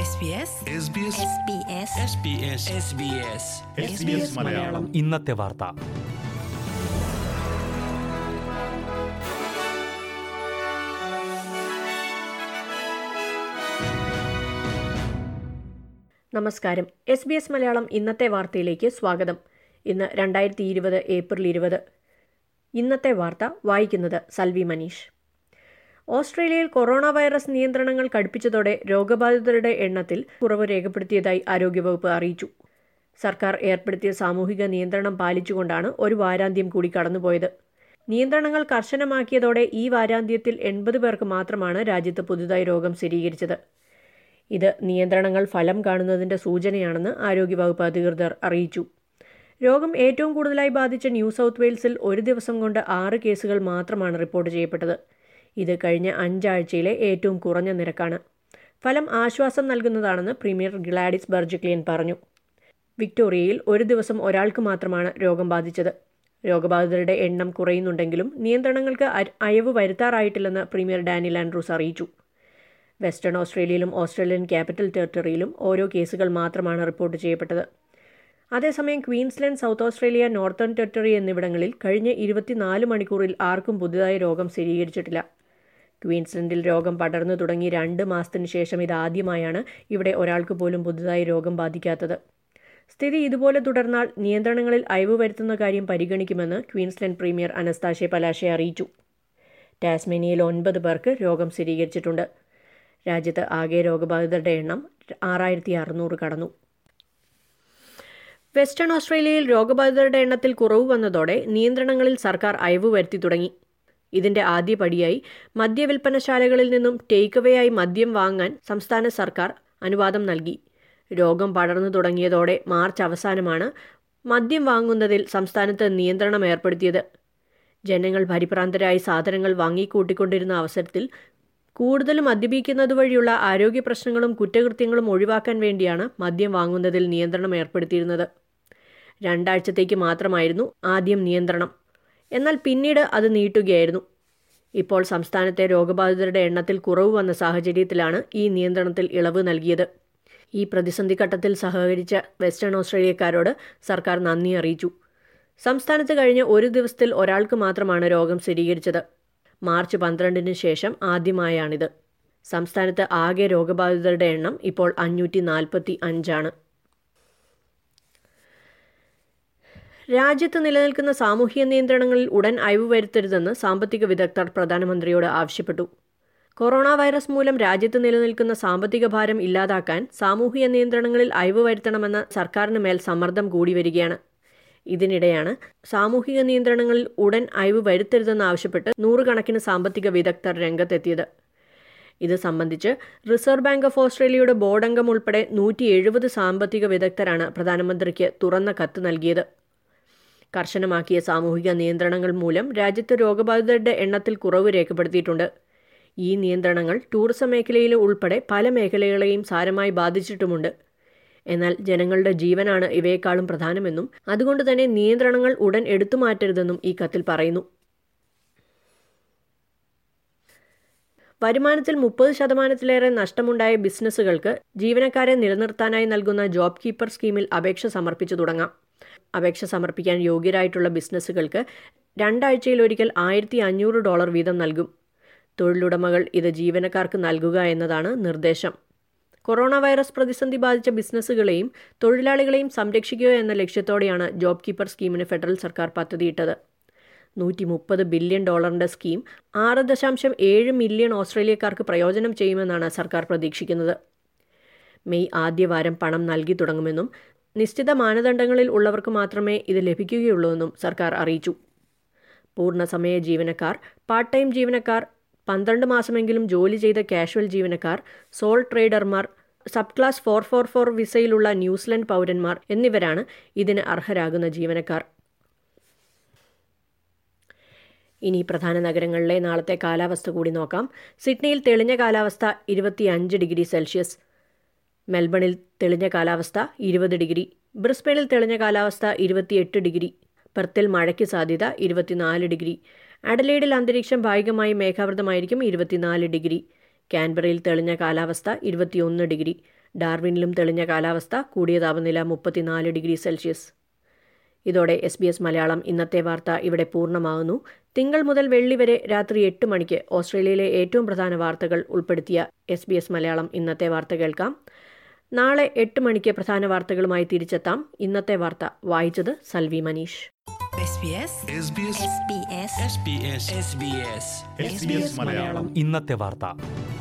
SBS SBS SBS SBS SBS SBS Malayalam ഇന്നത്തെ വാർത്ത നമസ്കാരം എസ് ബി എസ് മലയാളം ഇന്നത്തെ വാർത്തയിലേക്ക് സ്വാഗതം ഇന്ന് രണ്ടായിരത്തി ഇരുപത് ഏപ്രിൽ ഇരുപത് ഇന്നത്തെ വാർത്ത വായിക്കുന്നത് സൽവി മനീഷ് ഓസ്ട്രേലിയയിൽ കൊറോണ വൈറസ് നിയന്ത്രണങ്ങൾ കടുപ്പിച്ചതോടെ രോഗബാധിതരുടെ എണ്ണത്തിൽ കുറവ് രേഖപ്പെടുത്തിയതായി ആരോഗ്യവകുപ്പ് അറിയിച്ചു സർക്കാർ ഏർപ്പെടുത്തിയ സാമൂഹിക നിയന്ത്രണം പാലിച്ചുകൊണ്ടാണ് ഒരു വാരാന്ത്യം കൂടി കടന്നുപോയത് നിയന്ത്രണങ്ങൾ കർശനമാക്കിയതോടെ ഈ വാരാന്ത്യത്തിൽ എൺപത് പേർക്ക് മാത്രമാണ് രാജ്യത്ത് പുതുതായി രോഗം സ്ഥിരീകരിച്ചത് ഇത് നിയന്ത്രണങ്ങൾ ഫലം കാണുന്നതിന്റെ സൂചനയാണെന്ന് ആരോഗ്യവകുപ്പ് അധികൃതർ അറിയിച്ചു രോഗം ഏറ്റവും കൂടുതലായി ബാധിച്ച ന്യൂ സൗത്ത് വെയിൽസിൽ ഒരു ദിവസം കൊണ്ട് ആറ് കേസുകൾ മാത്രമാണ് റിപ്പോർട്ട് ചെയ്യപ്പെട്ടത് ഇത് കഴിഞ്ഞ അഞ്ചാഴ്ചയിലെ ഏറ്റവും കുറഞ്ഞ നിരക്കാണ് ഫലം ആശ്വാസം നൽകുന്നതാണെന്ന് പ്രീമിയർ ഗ്ലാഡിസ് ബർജിക്ലിയൻ പറഞ്ഞു വിക്ടോറിയയിൽ ഒരു ദിവസം ഒരാൾക്ക് മാത്രമാണ് രോഗം ബാധിച്ചത് രോഗബാധിതരുടെ എണ്ണം കുറയുന്നുണ്ടെങ്കിലും നിയന്ത്രണങ്ങൾക്ക് അര- അയവ് വരുത്താറായിട്ടില്ലെന്ന് പ്രീമിയർ ഡാനിൽ ആൻഡ്രൂസ് അറിയിച്ചു വെസ്റ്റേൺ ഓസ്ട്രേലിയയിലും ഓസ്ട്രേലിയൻ ക്യാപിറ്റൽ ടെറിട്ടറിയിലും ഓരോ കേസുകൾ മാത്രമാണ് റിപ്പോർട്ട് ചെയ്യപ്പെട്ടത് അതേസമയം Queensland south Australia northern territory എന്നിവിടങ്ങളിൽ കഴിഞ്ഞ ഇരുപത്തിനാല് മണിക്കൂറിൽ ആർക്കും പുതുതായി രോഗം സ്ഥിരീകരിച്ചിട്ടില്ല ക്വീൻസ്ലൻഡിൽ രോഗം പടർന്നു തുടങ്ങി രണ്ട് മാസത്തിന് ശേഷം ഇതാദ്യമായാണ് ഇവിടെ ഒരാൾക്ക് പോലും പുതുതായി രോഗം ബാധിക്കാത്തത് സ്ഥിതി ഇതുപോലെ തുടർന്നാൽ നിയന്ത്രണങ്ങളിൽ അയവ് വരുത്തുന്ന കാര്യം പരിഗണിക്കുമെന്ന് ക്വീൻസ്ലൻഡ് പ്രീമിയർ അനസ്താഷെ പലാഷെ അറിയിച്ചു ടാസ്മേനിയയിൽ ഒൻപത് പേർക്ക് രോഗം സ്ഥിരീകരിച്ചിട്ടുണ്ട് രാജ്യത്ത് ആകെ രോഗബാധിതരുടെ എണ്ണം ആറായിരത്തി അറുന്നൂറ് കടന്നു വെസ്റ്റേൺ ഓസ്ട്രേലിയയിൽ രോഗബാധിതരുടെ എണ്ണത്തിൽ കുറവ് വന്നതോടെ നിയന്ത്രണങ്ങളിൽ സർക്കാർ അയവ് വരുത്തി തുടങ്ങി ഇതിന്റെ ആദ്യ പടിയായി മദ്യവിൽപ്പനശാലകളിൽ നിന്നും ടേക്ക് അവേ ആയി മദ്യം വാങ്ങാൻ സംസ്ഥാന സർക്കാർ അനുവാദം നൽകി രോഗം പടർന്നു തുടങ്ങിയതോടെ മാർച്ച് അവസാനമാണ് മദ്യം വാങ്ങുന്നതിൽ സംസ്ഥാനത്ത് നിയന്ത്രണം ഏർപ്പെടുത്തിയത് ജനങ്ങൾ പരിഭ്രാന്തരായി സാധനങ്ങൾ വാങ്ങിക്കൂട്ടിക്കൊണ്ടിരുന്ന അവസരത്തിൽ കൂടുതൽ മദ്യപിക്കുന്നത് വഴിയുള്ള ആരോഗ്യ പ്രശ്നങ്ങളും കുറ്റകൃത്യങ്ങളും ഒഴിവാക്കാൻ വേണ്ടിയാണ് മദ്യം വാങ്ങുന്നതിൽ നിയന്ത്രണം ഏർപ്പെടുത്തിയിരുന്നത് രണ്ടാഴ്ചത്തേക്ക് മാത്രമായിരുന്നു ആദ്യം നിയന്ത്രണം എന്നാൽ പിന്നീട് അത് നീട്ടുകയായിരുന്നു ഇപ്പോൾ സംസ്ഥാനത്തെ രോഗബാധിതരുടെ എണ്ണത്തിൽ കുറവ് വന്ന സാഹചര്യത്തിലാണ് ഈ നിയന്ത്രണത്തിൽ ഇളവ് നൽകിയത് ഈ പ്രതിസന്ധി ഘട്ടത്തിൽ സഹകരിച്ച വെസ്റ്റേൺ ഓസ്ട്രേലിയക്കാരോട് സർക്കാർ നന്ദി അറിയിച്ചു സംസ്ഥാനത്ത് കഴിഞ്ഞ ഒരു ദിവസത്തിൽ ഒരാൾക്ക് മാത്രമാണ് രോഗം സ്ഥിരീകരിച്ചത് മാർച്ച് പന്ത്രണ്ടിന് ശേഷം ആദ്യമായാണിത് സംസ്ഥാനത്ത് ആകെ രോഗബാധിതരുടെ എണ്ണം ഇപ്പോൾ അഞ്ഞൂറ്റി നാൽപ്പത്തി അഞ്ചാണ് രാജ്യത്ത് നിലനിൽക്കുന്ന സാമൂഹ്യ നിയന്ത്രണങ്ങളിൽ ഉടൻ അയവ് വരുത്തരുതെന്ന് സാമ്പത്തിക വിദഗ്ധർ പ്രധാനമന്ത്രിയോട് ആവശ്യപ്പെട്ടു കൊറോണ വൈറസ് മൂലം രാജ്യത്ത് നിലനിൽക്കുന്ന സാമ്പത്തിക ഭാരം ഇല്ലാതാക്കാൻ സാമൂഹിക നിയന്ത്രണങ്ങളിൽ അയവ് വരുത്തണമെന്ന സർക്കാരിന് മേൽ സമ്മർദ്ദം കൂടി വരികയാണ് ഇതിനിടെയാണ് സാമൂഹിക നിയന്ത്രണങ്ങളിൽ ഉടൻ അയവ് വരുത്തരുതെന്നാവശ്യപ്പെട്ട് നൂറുകണക്കിന് സാമ്പത്തിക വിദഗ്ധർ രംഗത്തെത്തിയത് ഇത് സംബന്ധിച്ച് റിസർവ് ബാങ്ക് ഓഫ് ഓസ്ട്രേലിയയുടെ ബോർഡ് അംഗം ഉൾപ്പെടെ നൂറ്റി എഴുപത് സാമ്പത്തിക വിദഗ്ധരാണ് പ്രധാനമന്ത്രിക്ക് തുറന്ന കത്ത് നൽകിയത് കർശനമാക്കിയ സാമൂഹിക നിയന്ത്രണങ്ങൾ മൂലം രാജ്യത്ത് രോഗബാധിതരുടെ എണ്ണത്തിൽ കുറവ് രേഖപ്പെടുത്തിയിട്ടുണ്ട് ഈ നിയന്ത്രണങ്ങൾ ടൂറിസം മേഖലയിൽ ഉൾപ്പെടെ പല മേഖലകളെയും സാരമായി ബാധിച്ചിട്ടുമുണ്ട് എന്നാൽ ജനങ്ങളുടെ ജീവനാണ് ഇവയെക്കാളും പ്രധാനമെന്നും അതുകൊണ്ട് തന്നെ നിയന്ത്രണങ്ങൾ ഉടൻ എടുത്തു മാറ്റരുതെന്നും ഈ കത്തിൽ പറയുന്നു വരുമാനത്തിൽ മുപ്പത് ശതമാനത്തിലേറെ നഷ്ടമുണ്ടായ ബിസിനസ്സുകൾക്ക് ജീവനക്കാരെ നിലനിർത്താനായി നൽകുന്ന ജോബ് കീപ്പർ സ്കീമിൽ അപേക്ഷ സമർപ്പിച്ചു തുടങ്ങാം അപേക്ഷ സമർപ്പിക്കാൻ യോഗ്യരായിട്ടുള്ള ബിസിനസ്സുകൾക്ക് രണ്ടാഴ്ചയിലൊരിക്കൽ ആയിരത്തി അഞ്ഞൂറ് ഡോളർ വീതം നൽകും തൊഴിലുടമകൾ ഇത് ജീവനക്കാർക്ക് നൽകുക എന്നതാണ് നിർദ്ദേശം കൊറോണ വൈറസ് പ്രതിസന്ധി ബാധിച്ച ബിസിനസ്സുകളെയും തൊഴിലാളികളെയും സംരക്ഷിക്കുക എന്ന ലക്ഷ്യത്തോടെയാണ് ജോബ് കീപ്പർ സ്കീമിന് ഫെഡറൽ സർക്കാർ പദ്ധതിയിട്ടത് നൂറ്റി മുപ്പത് ബില്യൺ ഡോളറിന്റെ സ്കീം ആറ് ദശാംശം ഏഴ് മില്യൺ ഓസ്ട്രേലിയക്കാർക്ക് പ്രയോജനം ചെയ്യുമെന്നാണ് സർക്കാർ പ്രതീക്ഷിക്കുന്നത് മെയ് ആദ്യവാരം പണം നൽകി തുടങ്ങുമെന്നും നിശ്ചിത മാനദണ്ഡങ്ങളിൽ ഉള്ളവർക്ക് മാത്രമേ ഇത് ലഭിക്കുകയുള്ളൂവെന്നും സർക്കാർ അറിയിച്ചു പൂർണ്ണസമയ ജീവനക്കാർ പാർട്ട് ടൈം ജീവനക്കാർ പന്ത്രണ്ട് മാസമെങ്കിലും ജോലി ചെയ്ത കാഷ്വൽ ജീവനക്കാർ സോൾ ട്രേഡർമാർ sub class four four four വിസയിലുള്ള ന്യൂസിലൻഡ് പൗരന്മാർ എന്നിവരാണ് ഇതിന് അർഹരാകുന്ന ജീവനക്കാർ ഇനി പ്രധാന നഗരങ്ങളിലെ നാളത്തെ കാലാവസ്ഥ കൂടി നോക്കാം സിഡ്നിയിൽ തെളിഞ്ഞ കാലാവസ്ഥ ഇരുപത്തിയഞ്ച് ഡിഗ്രി സെൽഷ്യസ് മെൽബണിൽ തെളിഞ്ഞ കാലാവസ്ഥ ഇരുപത് ഡിഗ്രി ബ്രിസ്ബനിൽ തെളിഞ്ഞ കാലാവസ്ഥ ഇരുപത്തിയെട്ട് ഡിഗ്രി പെർത്തിൽ മഴയ്ക്ക് സാധ്യത ഇരുപത്തിനാല് ഡിഗ്രി അഡലേഡിൽ അന്തരീക്ഷം ഭാഗികമായി മേഘാവൃതമായിരിക്കും ഇരുപത്തിനാല് ഡിഗ്രി കാൻബറയിൽ തെളിഞ്ഞ കാലാവസ്ഥ ഇരുപത്തിയൊന്ന് ഡിഗ്രി ഡാർവിനിലും തെളിഞ്ഞ കാലാവസ്ഥ കൂടിയ താപനില മുപ്പത്തിനാല് ഡിഗ്രി സെൽഷ്യസ് ഇതോടെ എസ് ബി എസ് മലയാളം ഇന്നത്തെ വാർത്ത ഇവിടെ പൂർണ്ണമാകുന്നു തിങ്കൾ മുതൽ വെള്ളി വരെ രാത്രി എട്ട് മണിക്ക് ഓസ്ട്രേലിയയിലെ ഏറ്റവും പ്രധാന വാർത്തകൾ ഉൾപ്പെടുത്തിയ എസ് ബി എസ് മലയാളം ഇന്നത്തെ വാർത്ത കേൾക്കാം നാളെ എട്ട് മണിക്ക് പ്രധാന വാർത്തകളുമായി തിരിച്ചെത്താം ഇന്നത്തെ വാർത്ത വായിച്ചത് Salvi Manish SBS SBS SBS SBS SBS SBS Malayalam ഇന്നത്തെ വാർത്ത